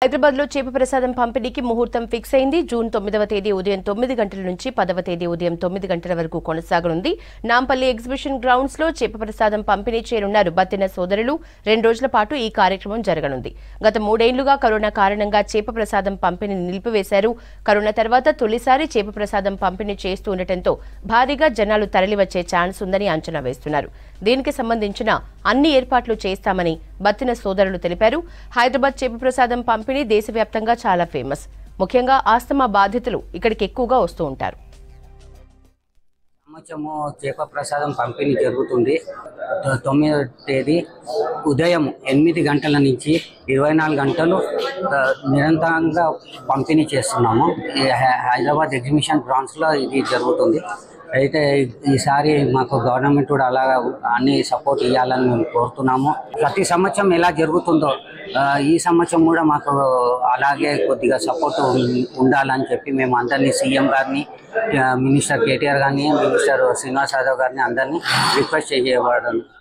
హైదరాబాద్ లో చేప ప్రసాదం పంపిణీకి ముహూర్తం ఫిక్స్ అయింది జూన్ తొమ్మిదవ తేదీ ఉదయం తొమ్మిది గంటల నుంచి పదవ తేదీ ఉదయం తొమ్మిది గంటల వరకు కొనసాగనుంది నాంపల్లి ఎగ్జిబిషన్ గ్రౌండ్స్ లో చేప ప్రసాదం పంపిణీ చేయనున్నారు బత్తిన సోదరులు రెండు రోజుల పాటు ఈ కార్యక్రమం జరగనుంది గత మూడేళ్లుగా కరోనా కారణంగా చేప ప్రసాదం పంపిణీ నిలిపివేశారు కరోనా తర్వాత తొలిసారి చేప ప్రసాదం పంపిణీ చేస్తూ ఉండటంతో భారీగా జనాలు తరలివచ్చే ఛాన్స్ ఉందని అంచనా వేస్తున్నారు దీనికి సంబంధించిన అన్ని ఏర్పాట్లు చేస్తామని బత్తిన సోదరులు తెలిపారు హైదరాబాద్ చేప ప్రసాదం పంపిణీ దేశవ్యాప్తంగా చాలా ఫేమస్ ముఖ్యంగా ఆస్తమా బాధితులు ఇక్కడికి ఎక్కువగా వస్తూ ఉంటారు సంవత్సరము చేప ప్రసాదం పంపిణీ జరుగుతుంది తొ- తొమ్మిదవ తేదీ ఉదయం ఎనిమిది గంటల నుంచి ఇరవై నాలుగు గంటలు ఆ, నిరంతరంగా పంపిణీ చేస్తున్నాము ఈ హై- హైదరాబాద్ ఎగ్జిబిషన్ గ్రౌండ్స్లో ఇది జరుగుతుంది అయితే ఈసారి మాకు గవర్నమెంట్ కూడా అలా అన్ని సపోర్ట్ ఇవ్వాలని మేము కోరుతున్నాము ప్రతి సంవత్సరం ఎలా జరుగుతుందో ఆ, ఈ సంవత్సరం కూడా మాకు అలాగే కొద్దిగా సపోర్ట్ ఉండాలని చెప్పి మేము అందరినీ సీఎం గారిని ఆ, మినిస్టర్ కేటీఆర్ గారిని మినిస్టర్ శ్రీనివాస్ యాదవ్ గారిని అందరినీ రిక్వెస్ట్ చేయబడడం